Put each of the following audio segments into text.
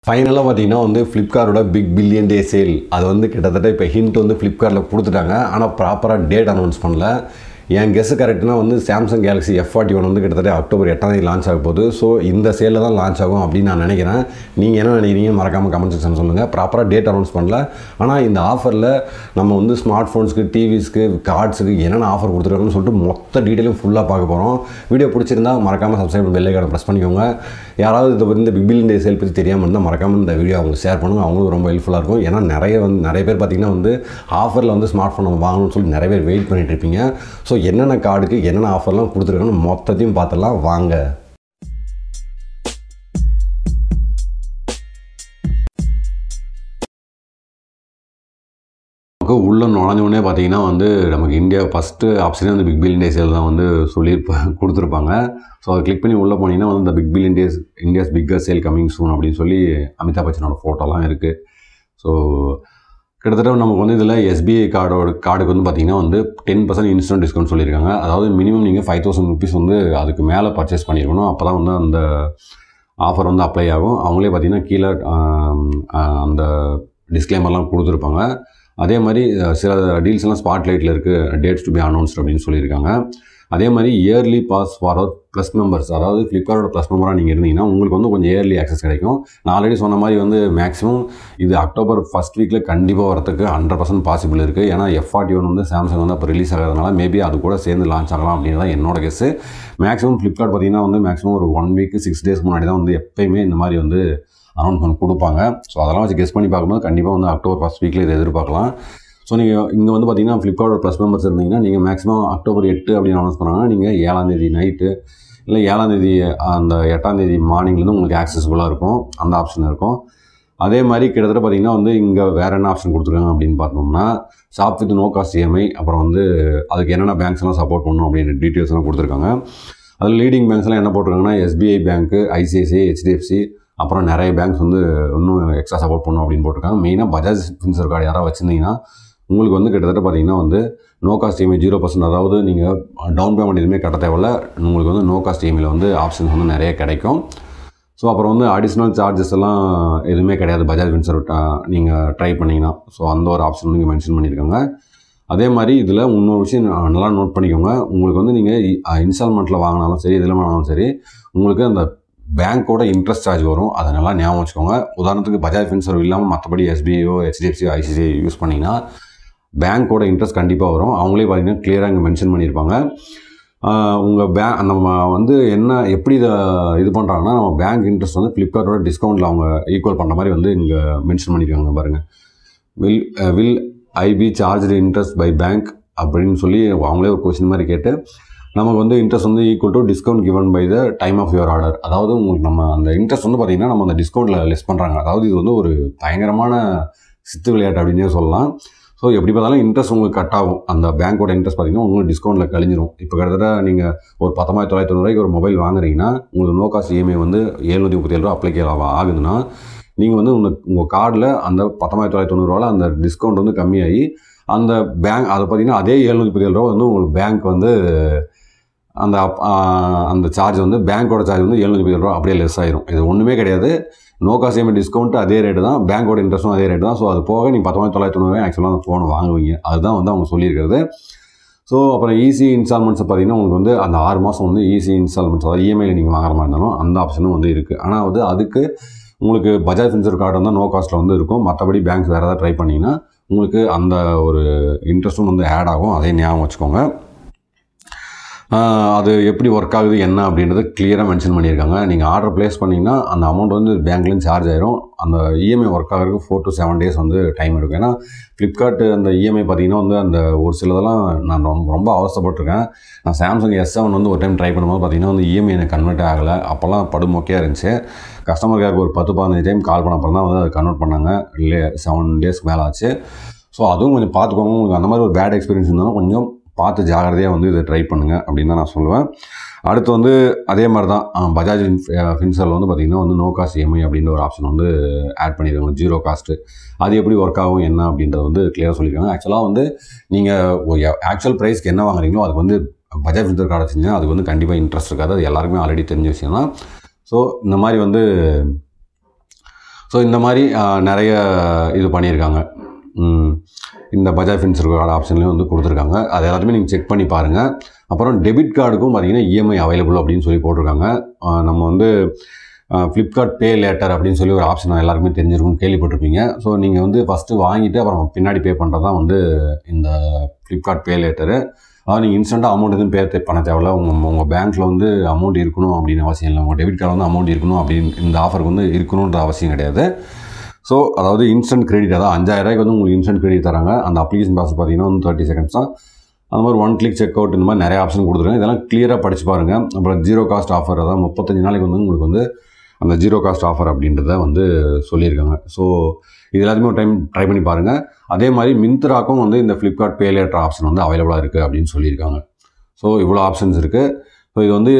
ஃபைனலாக பார்த்தீங்கன்னா வந்து ஃப்ளிப்கார்ட்டோட பிக் பில்லியன் டே சேல் அது வந்து கிட்டத்தட்ட இப்போ ஹிண்ட் வந்து ஃப்ளிப்கார்ட்டில் கொடுத்துட்டாங்க ஆனால் ப்ராப்பராக டேட் அனௌன்ஸ் பண்ணல என் கெஸ் கரெக்ட்னா வந்து Samsung Galaxy F forty one வந்து கிட்டத்தட்ட அக்டோபர் எட்டாம் தேதி லான்ச் ஆக போகுது ஸோ இந்த சேலில் தான் லான்ச் ஆகும் அப்படின்னு நான் நினைக்கிறேன் நீங்கள் என்ன நினைக்கிறீங்க மறக்காமல் கமெண்ட் செக்ஷன் சொல்லுங்கள் ப்ராப்பராக டேட் அனௌன்ஸ் பண்ணல ஆனால் இந்த ஆஃபரில் நம்ம வந்து ஸ்மார்ட் ஃபோன்ஸ்க்கு டிவிஸ்க்கு கார்ட்ஸுக்கு என்னென்ன ஆஃபர் கொடுத்துருக்காங்கன்னு சொல்லிட்டு மொத்த டீட்டெயிலும் ஃபுல்லாக பார்க்க போகிறோம் வீடியோ பிடிச்சிருந்தா மறக்காமல் சப்ஸ்கிரைப் பெல் ஐக்கானை ப்ரெஸ் பண்ணிக்கோங்க யாராவது இது வந்து பிக் பில்லியன் டே சேல் பற்றி தெரியாமல் இருந்தால் மறக்காமல் இந்த வீடியோ அவங்க ஷேர் பண்ணுங்க அவங்களுக்கு ரொம்ப ஹெல்ப்ஃபுல்லாக இருக்கும் ஏன்னா நிறைய வந்து நிறைய பேர் பார்த்தீங்கன்னா வந்து ஆஃபரில் வந்து ஸ்மார்ட் ஃபோன் நம்ம வாங்கணும்னு சொல்லி நிறைய பேர் வெயிட் பண்ணிட்டு இருப்பீங்க ஸோ என்னென்ன கார்டுக்கு என்னென்ன ஆஃபர்லாம் கொடுத்துருக்காங்கன்னு மொத்தத்தையும் பார்த்துலாம் வாங்க நமக்கு உள்ளே நுழைஞ்சோடனே பார்த்தீங்கன்னா வந்து நமக்கு இந்தியா ஃபஸ்ட்டு ஆப்ஷனே வந்து பிக் பில்லியன் டே சேல் தான் வந்து சொல்லியிருப்பாங்க கொடுத்துருப்பாங்க ஸோ அதை கிளிக் பண்ணி உள்ளே போனீங்கன்னா வந்து இந்த big billion days India's bigger sale coming soon அப்படின்னு சொல்லி அமிதாப் பச்சனோட ஃபோட்டோலாம் இருக்குது ஸோ கிட்டத்தட்ட நமக்கு வந்து இதில் எஸ்பிஐ கார்டோட கார்டுக்கு வந்து பார்த்தீங்கன்னா வந்து டென் பர்சன்ட் இன்ஸ்டன்ட் டிஸ்கவுண்ட் சொல்லியிருக்காங்க அதாவது மினிமம் நீங்கள் ஃபைவ் தௌசண்ட் ருபீஸ் வந்து அதுக்கு மேலே பர்ச்சேஸ் பண்ணியிருக்கணும் அப்போ தான் வந்து அந்த ஆஃபர் வந்து அப்ளை ஆகும் அவங்களே பார்த்தீங்கன்னா கீழே ஆம், ஆ, அந்த டிஸ்க்ளைமர்லாம் கொடுத்துருப்பாங்க அதே மாதிரி அஹ், சில டீல்ஸ் எல்லாம் ஸ்பாட் லைட்டில் இருக்குது டேட்ஸ் டு பி அனௌன்ஸ்ட் அப்படின்னு சொல்லியிருக்காங்க அதே மாதிரி early pass for plus members அதாவது ஃப்ளிப்கார்ட்டோட ப்ளஸ் மெம்பராக நீங்கள் இருந்தீங்கன்னா உங்களுக்கு வந்து கொஞ்சம் இயர்லி ஆக்சஸ் கிடைக்கும் நான் ஆல்ரெடி சொன்ன மாதிரி வந்து மேக்ஸிமம் இது அக்டோபர் ஃபஸ்ட் வீக்கில் கண்டிப்பாக வரதுக்கு ஹண்ட்ரட் பர்சன்ட் பாசிபிள் இருக்குது ஏன்னா எஃப் ஃபார்ட்டி ஒன் வந்து சாம்சங் வந்து அப்போ ரிலீஸ் ஆகிறதுனால மேபி அது கூட சேர்ந்து லான்ச் ஆகலாம் அப்படின்னு தான் என்னோட கெஸ்ஸு மேக்ஸிமம் ஃப்ளிப்கார்ட் பார்த்தீங்கன்னா வந்து மேக்ஸிமம் ஒரு ஒன் வீக் சிக்ஸ் டேஸ் முன்னாடி தான் வந்து எப்பயுமே இந்த மாதிரி வந்து அனௌன்ஸ்மெண்ட் கொடுப்பாங்க ஸோ அதெல்லாம் வச்சு கெஸ் பண்ணி பார்க்கும்போது கண்டிப்பாக வந்து அக்டோபர் ஃபஸ்ட் வீக்கில் இதை எதிர்பார்க்கலாம் ஸோ நீங்கள் இங்கே வந்து பார்த்தீங்கன்னா ஃப்ளிப்கார்ட்டோட ப்ளஸ் மெம்பர்ஸ் இருந்தீங்கன்னா நீங்கள் மேக்ஸிமம் அக்டோபர் எட்டு அப்படின்னு அனௌன்ஸ் பண்ணாங்கன்னா நீங்கள் ஏழாம் தேதி நைட்டு இல்லை ஏழாம் தேதி அந்த எட்டாம் தேதி மார்னிங்லேருந்து உங்களுக்கு ஆக்சசிபிளாக இருக்கும் அந்த ஆப்ஷன் இருக்கும் அதே மாதிரி கிட்டத்தட்ட பார்த்தீங்கன்னா வந்து இங்கே வேறு என்ன ஆப்ஷன் கொடுத்துருக்காங்க அப்படின்னு பார்த்தோம்னா shop with no cost EMI அப்புறம் வந்து அதுக்கு என்னென்ன பேங்க்ஸ் எல்லாம் சப்போர்ட் பண்ணணும் அப்படின்னு டீட்டெயில்ஸ்லாம் கொடுத்துருக்காங்க அதில் லீடிங் பேங்க்ஸ்லாம் என்ன போட்டிருக்காங்கன்னா எஸ்பிஐ பேங்க்கு ஐசிஐசிஐ ஹெச்டிஎஃப்சி அப்புறம் நிறைய பேங்க்ஸ் வந்து இன்னும் எக்ஸ்ட்ரா சப்போர்ட் பண்ணணும் அப்படின்னு போட்டிருக்காங்க மெயினாக பஜாஜ் ஃபின்சர் கார்டு யாராவது வச்சுருந்தீங்கன்னா உங்களுக்கு வந்து கிட்டத்தட்ட பார்த்தீங்கன்னா வந்து no cost EMI zero percent அதாவது நீங்கள் டவுன் பேமெண்ட் எதுவுமே கட்ட தேவையில்ல உங்களுக்கு வந்து நோ காஸ்ட் இஎம்ஐயில் வந்து ஆப்ஷன்ஸ் வந்து நிறைய கிடைக்கும் ஸோ அப்புறம் வந்து அடிஷ்னல் சார்ஜஸ் எல்லாம் எதுவுமே கிடையாது பஜாஜ் ஃபின்சர் நீங்கள் ட்ரை பண்ணிங்கன்னா ஸோ அந்த ஒரு ஆப்ஷன் வந்து இங்கே மென்ஷன் பண்ணியிருக்காங்க அதே மாதிரி இதில் இன்னொரு விஷயம் ந- நல்லா நோட் பண்ணிக்கோங்க உங்களுக்கு வந்து நீங்கள் இன்ஸ்டால்மெண்ட்டில் வாங்கினாலும் சரி இதில் வாங்கினாலும் சரி உங்களுக்கு அந்த பேங்க்கோட இன்ட்ரெஸ்ட் சார்ஜ் வரும் அதை நல்லா ஞாபகம் வச்சுக்கோங்க உதாரணத்துக்கு பஜாஜ் ஃபின்சர் இல்லாமல் மற்றபடி எஸ்பிஐயோ ஹெச்டிஎஃப்சியோ ஐசிசிஐ யூஸ் பண்ணிங்கன்னா பேங்க்கோட இன்ட்ரெஸ்ட் கண்டிப்பாக வரும் அவங்களே பார்த்தீங்கன்னா கிளியராக இங்கே மென்ஷன் பண்ணியிருப்பாங்க உங்கள் பே நம்ம வந்து என்ன எப்படி இதை இது பண்ணுறாங்கன்னா நம்ம பேங்க் இன்ட்ரெஸ்ட் வந்து ஃப்ளிப்கார்ட்டோட டிஸ்கவுண்ட்டில் அவங்க ஈக்குவல் பண்ணுற மாதிரி வந்து இங்கே மென்ஷன் பண்ணியிருக்காங்க பாருங்கள் will will I P charge interest by bank அப்படின்னு சொல்லி அவங்களே ஒரு கொஸ்டின் மாதிரி கேட்டு நமக்கு வந்து இன்ட்ரெஸ்ட் வந்து equal to discount given by the time of your order அதாவது உங்களுக்கு நம்ம அந்த இன்ட்ரெஸ்ட் வந்து பார்த்திங்கன்னா நம்ம அந்த டிஸ்கவுண்ட்டில் லெஸ் பண்ணுறாங்க அதாவது இது வந்து ஒரு பயங்கரமான சித்து விளையாட்டு அப்படின்னே சொல்லலாம் ஸோ எப்படி பார்த்தாலும் இன்ட்ரெஸ்ட் உங்களுக்கு கட் ஆகும் அந்த பேங்க்கோட இன்ட்ரெஸ்ட் பார்த்தீங்கன்னா உங்களுக்கு டிஸ்கவுண்ட்டில் கழிஞ்சிரும் இப்போ கிட்டத்தட்ட நீங்கள் ஒரு பத்தொம்பதாயிரத்தி தொள்ளாயிரத்தி தொண்ணூறுவாய்க்கு ஒரு மொபைல் வாங்குறீங்கன்னா உங்களுக்கு நோ காஸ்ட் இஎம்ஐ வந்து எழுநூற்றி முப்பத்தி ஏழு ரூபா அப்ளிகே ஆகுதுன்னா நீங்கள் வந்து உங்கள் உங்கள் கார்டில் அந்த பத்தொம்பதாயிரத்தி தொள்ளாயிரத்தி தொண்ணூறுவாவில் அந்த டிஸ்கவுண்ட் வந்து கம்மியாகி அந்த பேங்க் அதை பார்த்தீங்கன்னா அதே எழுநூற்றி முப்பத்தி ஏழு ரூபா வந்து உங்களுக்கு பேங்க் வந்து அந்த அப்- ஆ, அந்த சார்ஜ் வந்து பேங்க்கோட சார்ஜ் வந்து எழுநூற்றி முப்பத்தி ஏழு ரூபா அப்படியே லெஸ் ஆயிரும் இது ஒன்றுமே கிடையாது நோ காஸ்ட் இஎம்ஐ டிஸ்கவுண்ட் அதே ரேட்டு தான் பேங்க்கோட இன்ட்ரெஸ்ட்டும் அதே ரேட்டு தான் ஸோ அது போக நீங்கள் பத்தொம்பது தொள்ளாயிரத்தி தொண்ணூறு ஆக்சுவலாக அந்த ஃபோன் வாங்குவீங்க அதுதான் வந்து அவங்க சொல்லியிருக்கிறது ஸோ அப்புறம் ஈஸி இன்ஸ்டால்மெண்ட்ஸ் பார்த்தீங்கன்னா உங்களுக்கு வந்து அந்த ஆறு மாதம் வந்து ஈஸி இன்ஸ்டால்மெண்ட்ஸ் அதாவது இஎம்ஐயில் நீங்கள் வாங்குற மாதிரி இருந்தாலும் அந்த ஆப்ஷனும் வந்து இருக்குது ஆனால் வந்து அதுக்கு உங்களுக்கு பஜாஜ் ஃபின்சர் கார்டு வந்து நோ காஸ்ட்டில் வந்து இருக்கும் மற்றபடி பேங்க்ஸ் வேறு ஏதாவது ட்ரை பண்ணிங்கன்னா உங்களுக்கு அந்த ஒரு இன்ட்ரெஸ்ட்டும் வந்து ஆட் ஆகும் அதையும் ஞாபகம் வச்சுக்கோங்க ஆஹ் அது எப்படி ஒர்க் ஆகுது என்ன அப்படின்றத கிளியராக மென்ஷன் பண்ணியிருக்காங்க நீங்கள் ஆர்டர் ப்ளேஸ் பண்ணிங்கன்னா அந்த அமௌண்ட் வந்து பேங்க்லேயும் சார்ஜ் ஆயிரும் அந்த இஎம்ஐ ஒர்க் ஆகிறதுக்கு ஃபோர் டு செவன் டேஸ் வந்து டைம் எடுக்கும் ஏன்னா ஃப்ளிப்கார்ட் அந்த இஎம்ஐ பார்த்தீங்கன்னா வந்து அந்த ஒரு சிலதெல்லாம் நான் ரொம்ப ரொம்ப அவஸ்தைப்பட்டிருக்கேன் நான் சாம்சங் எஸ் செவன் வந்து ஒரு டைம் ட்ரை பண்ணும்போது பார்த்தீங்கன்னா வந்து இஎம்ஐ எனக்கு கன்வெர்ட் ஆகலை அப்போல்லாம் படுமொக்கையாக இருந்துச்சு கஸ்டமர் கேருக்கு ஒரு பத்து பதினஞ்சு டைம் கால் பண்ண அப்புறம் தான் வந்து அதை கன்வெர்ட் பண்ணாங்க இல்லை செவன் டேஸ்க்கு மேலே ஆச்சு ஸோ அதுவும் கொஞ்சம் பார்த்துக்கோங்க உங்களுக்கு அந்த மாதிரி ஒரு பேட் எக்ஸ்பீரியன்ஸ் இருந்தாலும் கொஞ்சம் பார்த்து ஜாகிரதையாக வந்து இதை ட்ரை பண்ணுங்கள் அப்படின்னு தான் நான் சொல்லுவேன் அடுத்து வந்து அதே மாதிரி தான் ஆ, பஜாஜ் ஃபின்சரில் வந்து பார்த்திங்கன்னா வந்து நோ காஸ்ட் இஎம்ஐ அப்படின்ற ஒரு ஆப்ஷன் வந்து ஆட் பண்ணியிருக்காங்க ஜீரோ காஸ்ட்டு அது எப்படி ஒர்க் ஆகும் என்ன அப்படின்றத வந்து கிளியராக சொல்லியிருக்காங்க ஆக்சுவலாக வந்து நீங்கள் ஆக்சுவல் ப்ரைஸ்க்கு என்ன வாங்குறீங்களோ அதுக்கு வந்து பஜாஜ் ஃபின்சர் கார்டு வச்சிங்கன்னா அதுக்கு வந்து கண்டிப்பாக இன்ட்ரெஸ்ட் இருக்காது அது எல்லாருக்குமே ஆல்ரெடி தெரிஞ்ச விஷயம் தான் ஸோ இந்த மாதிரி வந்து ஸோ இந்த மாதிரி ஆஹ், நிறைய இது பண்ணியிருக்காங்க ம், இந்த பஜாஜ் ஃபின்சர் கார்டு ஆப்ஷன்லேயும் வந்து கொடுத்துருக்காங்க அது எல்லாத்தையுமே நீங்கள் செக் பண்ணி பாருங்கள் அப்புறம் டெபிட் கார்டுக்கும் பார்த்தீங்கன்னா இஎம்ஐ அவைலபிள் அப்படின்னு சொல்லி போட்டிருக்காங்க ஆஹ், நம்ம வந்து ஃப்ளிப்கார்ட் பே லேட்டர் அப்படின்னு சொல்லி ஒரு ஆப்ஷன் எல்லாருக்குமே தெரிஞ்சிருக்கும் கேள்விப்பட்டிருப்பீங்க ஸோ நீங்கள் வந்து ஃபஸ்ட்டு வாங்கிட்டு அப்புறம் பின்னாடி பே பண்ணுறது தான் வந்து இந்த ஃப்ளிப்கார்ட் பே லேட்டரு அதாவது நீங்கள் இன்ஸ்டண்ட்டாக அமௌண்ட் எதுவும் பே பண்ண தேவையில்ல உங்கள் உங்கள் பேங்க்கில் வந்து அமௌண்ட் இருக்கணும் அப்படின்னு அவசியம் இல்லை உங்கள் டெபிட் கார்டு வந்து அமௌண்ட் இருக்கணும் அப்படின்னு இந்த ஆஃபருக்கு வந்து இருக்கணுன்ற அவசியம் கிடையாது ஸோ அதாவது இன்ஸ்டன்ட் கிரெடிட் அதாவது அஞ்சாயிரரூபாய்க்கு வந்து உங்களுக்கு இன்ஸ்டன்ட் கிரெடிட் தராங்க அந்த அப்ளிகேஷன் ப்ராசஸ் பார்த்தீங்கன்னா வந்து தேர்ட்டி செகண்ட்ஸ் தான் அந்த மாதிரி ஒன் கிளிக் செக் அவுட் இந்த மாதிரி நிறைய ஆப்ஷன் கொடுத்துருக்காங்க இதெல்லாம் கிளியராக படிச்சு பாருங்கள் அப்புறம் ஜீரோ காஸ்ட் ஆஃபர் அதாவது முப்பத்தஞ்சு நாளைக்கு வந்து உங்களுக்கு வந்து அந்த ஜீரோ காஸ்ட் ஆஃபர் அப்படின்றத வந்து சொல்லியிருக்காங்க ஸோ இது எல்லாத்தையுமே ஒரு டைம் ட்ரை பண்ணி பாருங்கள் அதே மாதிரி மிந்த்ராக்கும் வந்து இந்த ஃப்ளிப்கார்ட் பே லேட்டர் ஆப்ஷன் வந்து அவைலபிளாக இருக்குது அப்படின்னு சொல்லியிருக்காங்க ஸோ இவ்வளோ ஆப்ஷன்ஸ் இருக்குது ஸோ இது வந்து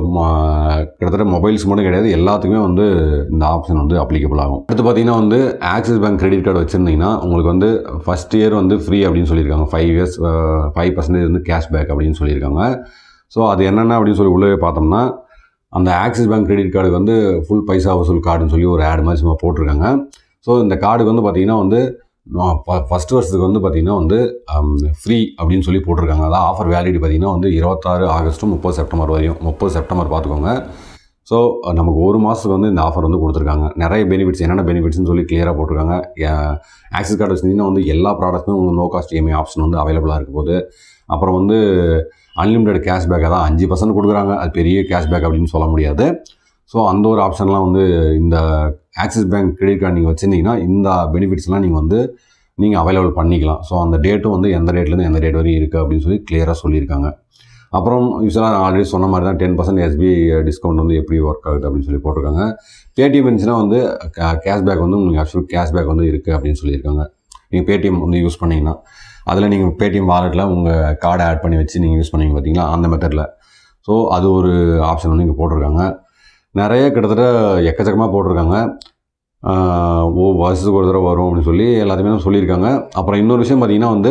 ம- கிட்டத்தட்ட மொபைல்ஸ் மட்டும் கிடையாது எல்லாத்துக்குமே வந்து இந்த ஆப்ஷன் வந்து அப்ளிகபிள் ஆகும் அடுத்து பார்த்தீங்கன்னா வந்து ஆக்சிஸ் பேங்க் கிரெடிட் கார்டு வச்சுருந்தீங்கன்னா உங்களுக்கு வந்து ஃபஸ்ட் இயர் வந்து ஃப்ரீ அப்படின்னு சொல்லியிருக்காங்க ஃபைவ் இயர்ஸ் ஃபைவ் பர்சன்டேஜ் வந்து கேஷ்பேக் அப்படின்னு சொல்லியிருக்காங்க ஸோ அது என்னென்ன அப்படின்னு சொல்லி உள்ளே பார்த்தோம்னா அந்த ஆக்சிஸ் பேங்க் கிரெடிட் கார்டு வந்து ஃபுல் பைசா வசூல் கார்டுன்னு சொல்லி ஒரு ஆட் மாதிரி சும்மா போட்டிருக்காங்க ஸோ இந்த கார்டுக்கு வந்து பார்த்தீங்கன்னா வந்து ஃபஸ்ட் வருஷத்துக்கு வந்து பார்த்தீங்கன்னா வந்து ஃப்ரீ அப்படின்னு சொல்லி போட்டிருக்காங்க அதான் ஆஃபர் வேலிடி பார்த்தீங்கன்னா வந்து இருபத்தாறு ஆகஸ்ட்டும் முப்பது செப்டம்பர் வரையும் முப்பது செப்டம்பர் பார்த்துக்கோங்க ஸோ நமக்கு ஒரு மாதத்துக்கு வந்து இந்த ஆஃபர் வந்து கொடுத்துருக்காங்க நிறைய பெனிஃபிட்ஸ் என்னென்ன பெனிஃபிட்ஸ்னு சொல்லி கிளியராக போட்டிருக்காங்க ஆக்சிஸ் கார்டு வச்சிருந்தீங்கன்னா வந்து எல்லா ப்ராடக்ட்ஸுமே உங்களுக்கு நோ காஸ்ட் இஎம்ஐ ஆப்ஷன் வந்து அவைலபிளாக இருக்க போது அப்புறம் வந்து அன்லிமிட்டெட் கேஷ்பேக் அதான் அஞ்சு பர்சன்ட் கொடுக்குறாங்க அது பெரிய கேஷ்பேக் அப்படின்னு சொல்ல முடியாது ஸோ அந்த ஒரு ஆப்ஷன்லாம் வந்து இந்த ஆக்சிஸ் பேங்க் கிரெடிட் கார்டு நீங்கள் வச்சுருந்தீங்கன்னா இந்த பெனிஃபிட்ஸ்லாம் நீங்கள் வந்து நீங்கள் அவைலபிள் பண்ணிக்கலாம் ஸோ அந்த டேட்டும் வந்து எந்த டேட்லேருந்து எந்த டேட் வரையும் இருக்குது அப்படின்னு சொல்லி கிளியராக சொல்லியிருக்காங்க அப்புறம் யூஸ்வலாக ஆல்ரெடி சொன்ன மாதிரி தான் டென் பர்சன்ட் எஸ்பிஐ டிஸ்கவுண்ட் வந்து எப்படி ஒர்க் ஆகுது அப்படின்னு சொல்லி போட்டிருக்காங்க பேடிஎம் இருந்துச்சுன்னா வந்து கேஷ்பேக் வந்து உங்களுக்கு ஆக்சுவல் கேஷ்பேக் வந்து இருக்குது அப்படின்னு சொல்லியிருக்காங்க நீங்கள் பேடிஎம் வந்து யூஸ் பண்ணீங்கன்னா அதில் நீங்கள் பேடிஎம் வாலெட்டில் உங்கள் கார்டை ஆட் பண்ணி வச்சு நீங்கள் யூஸ் பண்ணீங்க பார்த்தீங்களா அந்த மெத்தடில் ஸோ அது ஒரு ஆப்ஷன் வந்து இங்கே போட்டிருக்காங்க நிறைய கிட்டத்தட்ட எக்கச்சக்கமாக போட்டிருக்காங்க ஆஹ் ஓ வருஷத்துக்கு ஒரு தடவை வரும் அப்படின்னு சொல்லி எல்லாத்தையுமே தான் சொல்லியிருக்காங்க அப்புறம் இன்னொரு விஷயம் பார்த்தீங்கன்னா வந்து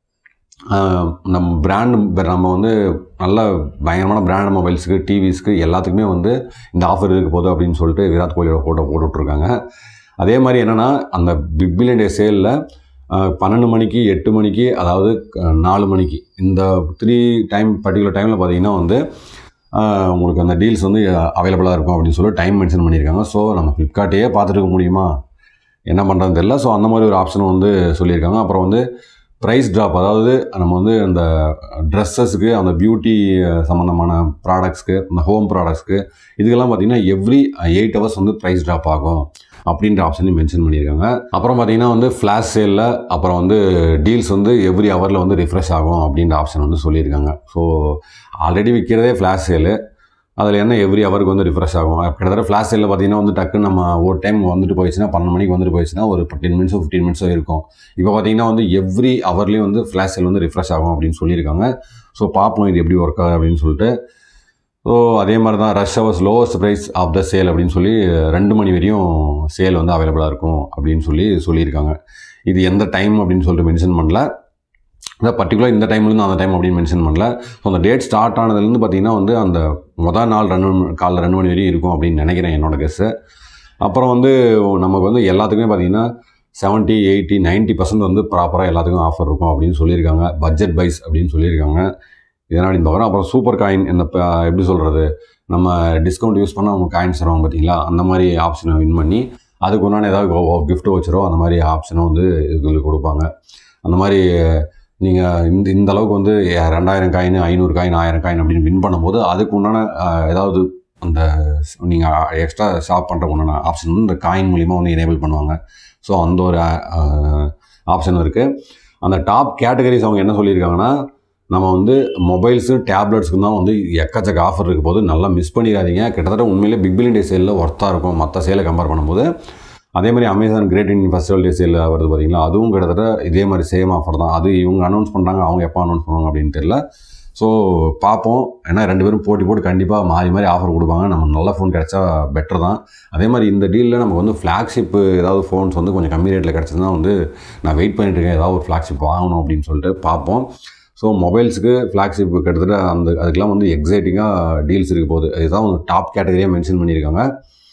ஆஹ் நம்ம பிராண்ட் நம்ம வந்து நல்ல பயங்கரமான பிராண்ட் மொபைல்ஸுக்கு டிவிஸ்க்கு எல்லாத்துக்குமே வந்து இந்த ஆஃபர் இருக்க போகுது அப்படின்னு சொல்லிட்டு விராட் கோலியோட ஃபோட்டோ போட்டு விட்ருக்காங்க அதே மாதிரி என்னென்னா அந்த பிக் பில்லியன் டே சேலில் பன்னெண்டு மணிக்கு எட்டு மணிக்கு அதாவது க- நாலு மணிக்கு இந்த த்ரீ டைம் பர்டிகுலர் டைமில் பார்த்தீங்கன்னா வந்து ஆஹ் உங்களுக்கு அந்த டீல்ஸ் வந்து அவைலபிளாக இருக்கும் அப்படின்னு சொல்லி டைம் மென்ஷன் பண்ணியிருக்காங்க ஸோ நம்ம ஃப்ளிப்கார்ட்டையே பார்த்துட்டு இருக்க முடியுமா என்ன பண்ணுறதுன்னு தெரியல ஸோ அந்த மாதிரி ஒரு ஆப்ஷனும் வந்து சொல்லியிருக்காங்க அப்புறம் வந்து ப்ரைஸ் ட்ராப் அதாவது நம்ம வந்து அந்த ட்ரெஸ்ஸஸ்க்கு அந்த பியூட்டி சம்மந்தமான ப்ராடக்ட்ஸ்க்கு இந்த ஹோம் ப்ராடக்ட்ஸ்க்கு இதுக்கெல்லாம் பார்த்தீங்கன்னா எவ்ரி எயிட் ஹவர்ஸ் வந்து ப்ரைஸ் ட்ராப் ஆகும் அப்படின்ற ஆப்ஷனையும் மென்ஷன் பண்ணியிருக்காங்க அப்புறம் பார்த்தீங்கன்னா வந்து ஃப்ளாஷ் சேலில் அப்புறம் வந்து டீல்ஸ் வந்து எவ்ரி ஹவரில் வந்து ரிஃப்ரெஷ் ஆகும் அப்படின்ற ஆப்ஷன் வந்து சொல்லியிருக்காங்க ஸோ ஆல்ரெடி விற்கிறதே ஃப்ளாஷ் சேலு அதில் என்ன எவ்ரி ஹவருக்கு வந்து ரிஃப்ரெஷ் ஆகும் கிட்டத்தட்ட ஃப்ளாஷ் சேலில் பார்த்தீங்கன்னா வந்து டக்குன்னு நம்ம ஒரு டைம் வந்துட்டு போயிடுச்சுன்னா பன்னெண்டு மணிக்கு வந்துட்டு போயிடுச்சுன்னா ஒரு டென் மினிட்ஸோ ஃபிஃப்டீன் மினிட்ஸோ இருக்கும் இப்போ பார்த்தீங்கன்னா வந்து எவ்ரி ஹவர்லேயும் வந்து ஃப்ளாஷ் சேல் வந்து ரிஃப்ரெஷ் ஆகும் அப்படின்னு சொல்லியிருக்காங்க ஸோ பார்ப்போம் இது எப்படி ஒர்க் ஆகுது அப்படின்னு சொல்லிட்டு ஸோ அதே மாதிரி தான் rush hours lowest price of the sale அப்படின்னு சொல்லி ரெண்டு மணி வரையும் சேல் வந்து அவைலபிளாக இருக்கும் அப்படின்னு சொல்லி சொல்லியிருக்காங்க இது எந்த டைம் அப்படின்னு சொல்லிட்டு மென்ஷன் பண்ணல அதான் பர்டிகுலர் இந்த டைம்லேருந்து அந்த டைம் அப்படின்னு மென்ஷன் பண்ணல ஸோ அந்த டேட் ஸ்டார்ட் ஆனதுலேருந்து பார்த்தீங்கன்னா வந்து அந்த மொதல் நாள் ரெண்டு மணி காலைல ரெண்டு மணி வரையும் இருக்கும் அப்படின்னு நினைக்கிறேன் என்னோட கெஸ்ஸு அப்புறம் வந்து நமக்கு வந்து எல்லாத்துக்குமே பார்த்தீங்கன்னா செவன்ட்டி எயிட்டி 90% பர்சன்ட் வந்து ப்ராப்பராக எல்லாத்துக்கும் ஆஃபர் இருக்கும் அப்படின்னு சொல்லியிருக்காங்க பட்ஜெட் பைஸ் அப்படின்னு சொல்லியிருக்காங்க இதனால் அப்படின்னு பார்க்குறோம் அப்புறம் சூப்பர் காயின் இந்த ப- எப்படி சொல்கிறது நம்ம டிஸ்கவுண்ட் யூஸ் பண்ணால் அவங்க காயின்ஸ் தருவாங்க பார்த்தீங்களா அந்த மாதிரி ஆப்ஷனை வின் பண்ணி அதுக்கு உண்டான ஏதாவது கிஃப்ட் வச்சுரோ அந்த மாதிரி ஆப்ஷனும் வந்து இதுங்களுக்கு கொடுப்பாங்க அந்த மாதிரி நீங்கள் இந்த இந்த அளவுக்கு வந்து எ- ரெண்டாயிரம் காயின் ஐநூறு காயின் ஆயிரம் காயின் அப்படின்னு வின் பண்ணும்போது அதுக்கு உண்டான அஹ், ஏதாவது அந்த நீங்கள் எக்ஸ்ட்ரா ஷாப் பண்ணுற உண்டான ஆப்ஷன் வந்து இந்த காயின் மூலிமா வந்து எனேபிள் பண்ணுவாங்க ஸோ அந்த ஒரு ஆப்ஷன் இருக்குது அந்த டாப் கேட்டகரிஸ் அவங்க என்ன சொல்லியிருக்காங்கன்னா நம்ம வந்து மொபைல்ஸு டேப்லெட்ஸ்க்கு தான் வந்து எக்கச்சக்க ஆஃபர் இருக்க போது நல்லா மிஸ் பண்ணிடாதீங்க கிட்டத்தட்ட உண்மையிலே பிக் பில்லியன் டே சேலில் ஒர்த்தாக இருக்கும் மற்ற சேலை கம்பேர் பண்ணும்போது அதே மாதிரி Amazon great Indian festival day sale வருது பார்த்தீங்களா அதுவும் கிட்டத்தட்ட இதே மாதிரி சேம் ஆஃபர் தான் அது இவங்க அனௌன்ஸ் பண்ணுறாங்க அவங்க எப்போ அனௌன்ஸ் பண்ணுவாங்க அப்படின்னு தெரியல ஸோ பார்ப்போம் ஏன்னா ரெண்டு பேரும் போட்டி போட்டு கண்டிப்பாக மாறி மாறி ஆஃபர் கொடுப்பாங்க நம்ம நல்ல ஃபோன் கிடைச்சா பெட்டர் தான் அதே மாதிரி இந்த டீலில் நமக்கு வந்து ஃப்ளாக்ஷிப் ஏதாவது ஃபோன்ஸ் வந்து கொஞ்சம் கம்மி ரேட்டில் கிடச்சதுன்னா வந்து நான் வெயிட் பண்ணிட்டு இருக்கேன் ஏதாவது ஒரு ஃப்ளாக்ஷிப் வாங்கணும் அப்படின்னு சொல்லிட்டு பார்ப்போம் ஸோ மொபைல்ஸுக்கு ஃப்ளாக்ஷிப் கிட்டத்தட்ட அந்த அதுக்கெலாம் வந்து எக்ஸைட்டிங்காக டீல்ஸ் இருக்க போகுது இதுதான் ஒரு டாப் கேட்டகரியாக மென்ஷன் பண்ணியிருக்காங்க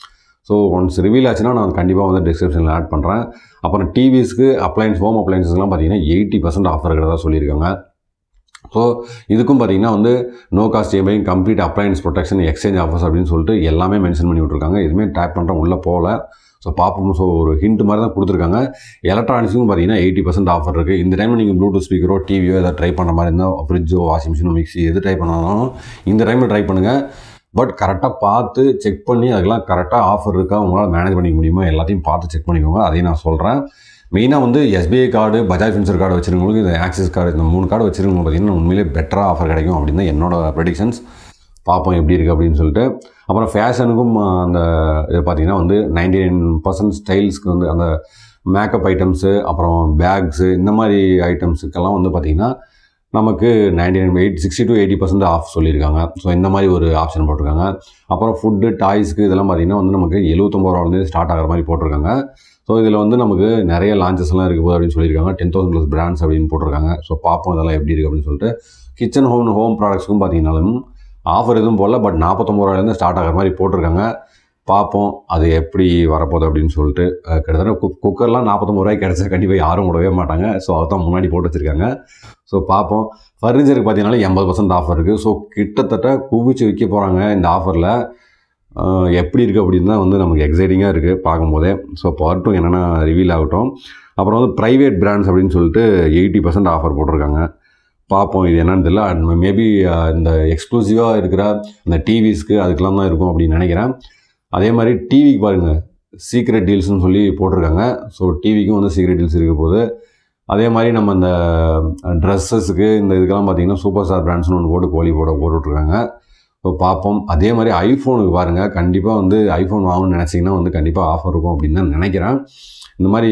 ஸோ ஒன்ஸ் ரிவீல் ஆச்சுன்னா நான் கண்டிப்பாக வந்து டிஸ்கிரிப்ஷனில் ஆட் பண்ணுறேன் அப்புறம் டிவிஸ்க்கு அப்ளைன்ஸ் ஹோம் அப்ளைன்ஸஸ்லாம் பார்த்தீங்கன்னா எயிட்டி பர்சன்ட் ஆஃபர் இருக்கிறதா சொல்லியிருக்காங்க ஸோ இதுக்கும் பார்த்தீங்கன்னா வந்து no cost EMI complete appliance protection exchange offers அப்படின்னு சொல்லிட்டு எல்லாமே மென்ஷன் பண்ணி விட்ருக்காங்க எதுவுமே டேப் பண்ணுறேன் உள்ளே போகல ஸோ பார்ப்போம் ஸோ ஒரு ஹிண்ட் மாதிரி தான் கொடுத்துருக்காங்க எலக்ட்ரானிக்ஸுக்கும் பார்த்தீங்கன்னா எயிட்டி பர்சன்ட் ஆஃபர் இருக்குது இந்த டைமில் நீங்கள் ப்ளூடூத் ஸ்பீக்கரோ டிவியோ எதாவது ட்ரை பண்ணுற மாதிரி இருந்தால் ஃப்ரிட்ஜோ வாஷிங் மிஷினோ மிக்ஸி எது ட்ரை பண்ணாலும் இந்த டைமில் ட்ரை பண்ணுங்கள் பட் கரெக்டாக பார்த்து செக் பண்ணி அதுக்கெல்லாம் கரெக்டாக ஆஃபர் இருக்கா உங்களால் மேனேஜ் பண்ணிக்க முடியுமா எல்லாத்தையும் பார்த்து செக் பண்ணிக்கோங்க அதையும் நான் சொல்கிறேன் மெயினாக வந்து SBI card Bajaj Finserv card வச்சிருக்கவங்களுக்கு இந்த ஆக்சிஸ் கார்டு இந்த மூணு கார்டு வச்சிருக்கவங்க பார்த்தீங்கன்னா உண்மையிலே பெட்டராக ஆஃபர் கிடைக்கும் அப்படின்னு தான் என்னோட ப்ரெடிக்ஷன்ஸ் பார்ப்போம் எப்படி இருக்குது அப்படின்னு சொல்லிட்டு அப்புறம் ஃபேஷனுக்கும் அந்த இது பார்த்தீங்கன்னா வந்து நைன்டி நைன் பர்சன்ட் ஸ்டைல்ஸ்க்கு வந்து அந்த மேக்கப் ஐட்டம்ஸு அப்புறம் பேக்ஸு இந்த மாதிரி ஐட்டம்ஸுக்கெல்லாம் வந்து பார்த்திங்கன்னா நமக்கு ninety nine eight sixty to eighty percent off சொல்லியிருக்காங்க ஸோ இந்த மாதிரி ஒரு ஆப்ஷன் போட்டிருக்காங்க அப்புறம் ஃபுட்டு டாய்ஸ்க்கு இதெல்லாம் பார்த்திங்கன்னா வந்து நமக்கு எழுபத்தொம்பது ரூபாலேருந்து ஸ்டார்ட் ஆகிற மாதிரி போட்டிருக்காங்க ஸோ இதில் வந்து நமக்கு நிறைய லான்ச்சஸ்லாம் இருக்குது போது அப்படின்னு சொல்லியிருக்காங்க டென் தௌசண்ட் ப்ளஸ் பிராண்ட்ஸ் அப்படின்னு போட்டிருக்காங்க ஸோ பார்ப்போம் இதெல்லாம் எப்படி இருக்குது அப்படின்னு சொல்லிட்டு கிச்சன் ஹோம் ஹோம் ப்ராடக்ட்ஸ்க்கும் பார்த்தீங்கன்னாலும் ஆஃபர் எதுவும் போடல பட் நாற்பத்தொம்பது ரூபாயிலேருந்து ஸ்டார்ட் ஆகிற மாதிரி போட்டிருக்காங்க பார்ப்போம் அது எப்படி வரப்போகுது அப்படின்னு சொல்லிட்டு அஹ் கிட்டத்தட்ட குக் குக்கர்லாம் நாற்பத்தொம்பது ரூபாய்க்கு கிடச்சா கண்டிப்பாக யாரும் விடவே மாட்டாங்க ஸோ அதுதான் முன்னாடி போட்டு வச்சுருக்காங்க ஸோ பார்ப்போம் ஃபர்னிச்சருக்கு பார்த்தீங்கன்னா எண்பது பர்சன்ட் ஆஃபர் இருக்குது ஸோ கிட்டத்தட்ட குவிச்சு விற்க போகிறாங்க இந்த ஆஃபரில் எப்படி இருக்குது அப்படின்னு தான் வந்து நமக்கு எக்ஸைட்டிங்காக இருக்குது பார்க்கும்போதே ஸோ பார்ட்டும் என்னென்னா ரிவீல் ஆகட்டும் அப்புறம் வந்து ப்ரைவேட் பிராண்ட்ஸ் அப்படின்னு சொல்லிட்டு எயிட்டி பர்சன்ட் ஆஃபர் போட்டிருக்காங்க பார்ப்போம் இது என்னன்னு தெரியல மேபி இந்த எக்ஸ்க்ளூசிவாக இருக்கிற இந்த டிவிஸ்க்கு அதுக்கெல்லாம் தான் இருக்கும் அப்படின்னு நினைக்கிறேன் அதே மாதிரி டிவிக்கு பாருங்கள் சீக்ரெட் டீல்ஸ்னு சொல்லி போட்டிருக்காங்க ஸோ டிவிக்கும் வந்து சீக்ரெட் டீல்ஸ் இருக்க போது அதே மாதிரி நம்ம இந்த ட்ரெஸ்ஸஸுக்கு இந்த இதுக்கெல்லாம் பார்த்தீங்கன்னா சூப்பர் ஸ்டார் பிராண்ட்ஸ்னு ஒன்று போட்டு கோழி போட போட்டுட்ருக்காங்க ஸோ பார்ப்போம் அதே மாதிரி ஐஃபோனுக்கு பாருங்கள் கண்டிப்பாக வந்து ஐஃபோன் வாங்கணும்னு நினச்சிங்கன்னா வந்து கண்டிப்பாக ஆஃபர் இருக்கும் அப்படின்னு தான் நினைக்கிறேன் இந்த மாதிரி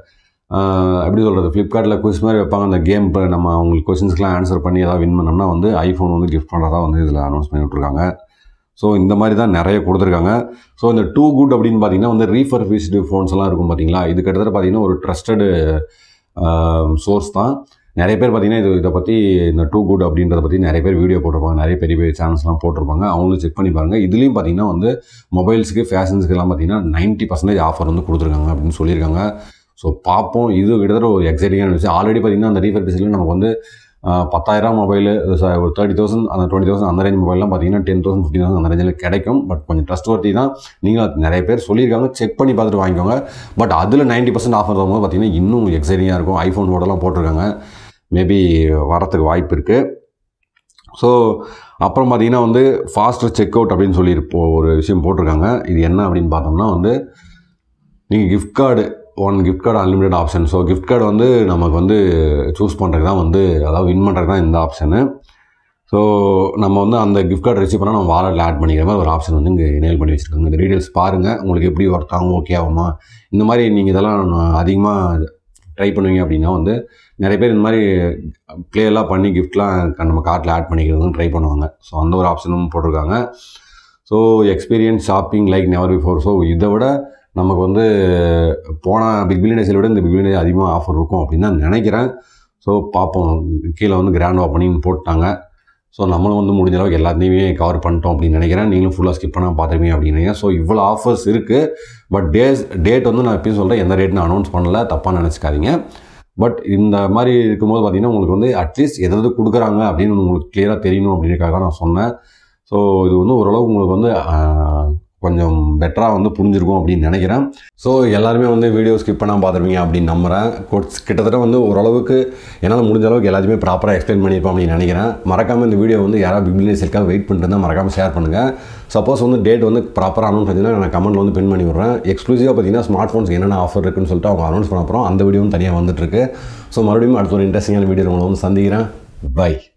ஆஹ், எப்படி சொல்கிறது ஃப்ளிப்கார்ட்டில் குவிஸ் மாதிரி வைப்பாங்க அந்த கேம் இப்போ நம்ம அவங்களுக்கு கொஸ்டின்ஸ்க்குலாம் ஆன்சர் பண்ணி ஏதாவது வின் பண்ணோம்னா வந்து ஐஃபோன் வந்து கிஃப்ட் பண்ணுறதா வந்து இதில் அனௌன்ஸ் பண்ணி விட்ருக்காங்க ஸோ இந்த மாதிரி தான் நிறைய கொடுத்துருக்காங்க ஸோ இந்த டூ குட் அப்படின்னு பார்த்தீங்கன்னா வந்து ரீஃபர்பிஷ்டு ஃபோன்ஸ் எல்லாம் இருக்கும் பார்த்தீங்களா இது கிட்டத்தட்ட பார்த்தீங்கன்னா ஒரு ட்ரஸ்டடு சோர்ஸ் தான் நிறைய பேர் பார்த்தீங்கன்னா இது இதை பற்றி இந்த டூ குட் அப்படின்றத பற்றி நிறைய பேர் வீடியோ போட்டிருப்பாங்க நிறைய பெரிய பெரிய சேனல்ஸ்லாம் போட்டிருப்பாங்க அவங்களும் செக் பண்ணி பாருங்கள் இதுலேயும் பார்த்தீங்கன்னா வந்து மொபைல்ஸுக்கு ஃபேஷன்ஸ்க்கு எல்லாம் பார்த்தீங்கன்னா நைன்ட்டி பர்சன்டேஜ் ஆஃபர் வந்து கொடுத்துருக்காங்க அப்படின்னு சொல்லியிருக்காங்க ஸோ பார்ப்போம் இது கிட்டத்தட்ட ஒரு எக்ஸைட்டிங்கான விஷயம் ஆல்ரெடி பார்த்தீங்கன்னா அந்த ரீஃபர்பிஷில் நமக்கு வந்து ஆஹ், பத்தாயிரம் மொபைல் ஒரு தேர்ட்டி தௌசண்ட் அந்த டுவெண்ட்டி தௌசண்ட் அந்த ரேஞ்ச் மொபைல்லாம் பார்த்தீங்கன்னா டென் தௌசண்ட் ஃபிஃப்டி தௌசண்ட் அந்த ரேஞ்சில் கிடைக்கும் பட் கொஞ்சம் ட்ரஸ்ட் ஒர்த்தி தான் நீங்கள் அது நிறைய பேர் சொல்லியிருக்காங்க செக் பண்ணி பார்த்துட்டு வாங்கிக்கோங்க பட் அதில் நைன்ட்டி பர்சன்ட் ஆஃபர் தரும்போது பார்த்தீங்கன்னா இன்னும் எக்ஸைட்டிங்காக இருக்கும் ஐஃபோன் ஓடலாம் போட்டிருக்காங்க மேபி வரத்துக்கு வாய்ப்பு இருக்குது ஸோ அப்புறம் பார்த்தீங்கன்னா வந்து ஃபாஸ்டர் செக் அவுட் அப்படின்னு சொல்லி இப்போ ஒரு விஷயம் போட்டிருக்காங்க இது என்ன அப்படின்னு பார்த்தோம்னா வந்து நீங்கள் gift card one gift card unlimited option so gift card வந்து நமக்கு வந்து சூஸ் பண்ணுறதுக்கு தான் வந்து அதாவது வின் பண்ணுறதுக்கு தான் இந்த ஆப்ஷனு ஸோ நம்ம வந்து அந்த கிஃப்ட் கார்டு ரிசீவ் பண்ணால் நம்ம வாலெட்டில் ஆட் பண்ணிக்கிற மாதிரி ஒரு ஆப்ஷன் வந்து இங்கே எனேல் பண்ணி வச்சுருக்காங்க இந்த டீட்டெயில்ஸ் பாருங்கள் உங்களுக்கு எப்படி ஒர்க் ஆகும் ஓகே ஆகுமா இந்த மாதிரி நீங்கள் இதெல்லாம் அதிகமாக ட்ரை பண்ணுவீங்க அப்படின்னா வந்து நிறைய பேர் இந்த மாதிரி ப்ளேலாம் பண்ணி கிஃப்ட்லாம் நம்ம கார்ட்டில் ஆட் பண்ணிக்கிறதுன்னு ட்ரை பண்ணுவாங்க ஸோ அந்த ஒரு ஆப்ஷனும் போட்டிருக்காங்க so experience shopping like never before so இதை விட நமக்கு வந்து போன பிக் பில்லியன் டேஸில் விட இந்த பிக் பில்லியன் டே அதிகமாக ஆஃபர் இருக்கும் அப்படின்னு தான் நினைக்கிறேன் ஸோ பார்ப்போம் கீழே வந்து கிராண்ட் ஓப்பனிங் போட்டாங்க ஸோ நம்மளும் வந்து முடிஞ்ச அளவுக்கு எல்லாத்தையுமே கவர் பண்ணிட்டோம் அப்படின்னு நினைக்கிறேன் நீங்களும் ஃபுல்லாக ஸ்கிப் பண்ணால் பார்த்துருப்பீங்க அப்படின்னு நினைக்கிறேன் ஸோ இவ்வளோ ஆஃபர்ஸ் இருக்குது பட் டேஸ் டேட் வந்து நான் எப்பயும் சொல்கிறேன் எந்த டேட்னு அனௌன்ஸ் பண்ணல தப்பாக நினச்சிக்காதீங்க பட் இந்த மாதிரி இருக்கும்போது பார்த்தீங்கன்னா உங்களுக்கு வந்து அட்லீஸ்ட் எதாவது கொடுக்குறாங்க அப்படின்னு உங்களுக்கு கிளியராக தெரியணும் அப்படின்றக்காக தான் நான் சொன்னேன் ஸோ இது வந்து ஓரளவுக்கு உங்களுக்கு வந்து ஆஹ், கொஞ்சம் பெட்டராக வந்து புரிஞ்சிருக்கும் அப்படின்னு நினைக்கிறேன் ஸோ எல்லாருமே வந்து வீடியோ ஸ்கிப் பண்ணாமல் பார்த்துருப்பீங்க அப்படின்னு நம்புகிறேன் கொட்ஸ் கிட்டத்தட்ட வந்து ஓரளவுக்கு என்னால் முடிஞ்ச அளவுக்கு எல்லாத்தையுமே ப்ராப்பராக எக்ஸ்பிளைன் பண்ணியிருப்போம் அப்படின்னு நினைக்கிறேன் மறக்காமல் இந்த வீடியோ வந்து யாராவது பிக் பில்லியன் செல்காக வெயிட் பண்ணிட்டு இருந்தால் மறக்காமல் ஷேர் பண்ணுங்கள் சப்போஸ் வந்து டேட் வந்து ப்ராப்பராக அனௌன்ஸ் பண்ணிங்கன்னா நான் கமெண்ட்டில் வந்து பின் பண்ணி விட்றேன் எக்ஸ்க்ளூசிவாக பார்த்தீங்கன்னா ஸ்மார்ட் ஃபோன்ஸ் என்னென்ன ஆஃபர் இருக்குன்னு சொல்லிட்டு அவங்க அனௌன்ஸ் பண்ண அப்புறம் அந்த வீடியோவும் தனியாக வந்துட்டுருக்கு ஸோ மறுபடியும் அடுத்த ஒரு இன்ட்ரெஸ்டிங்கான வீடியோ உங்களை வந்து சந்திக்கிறேன் பை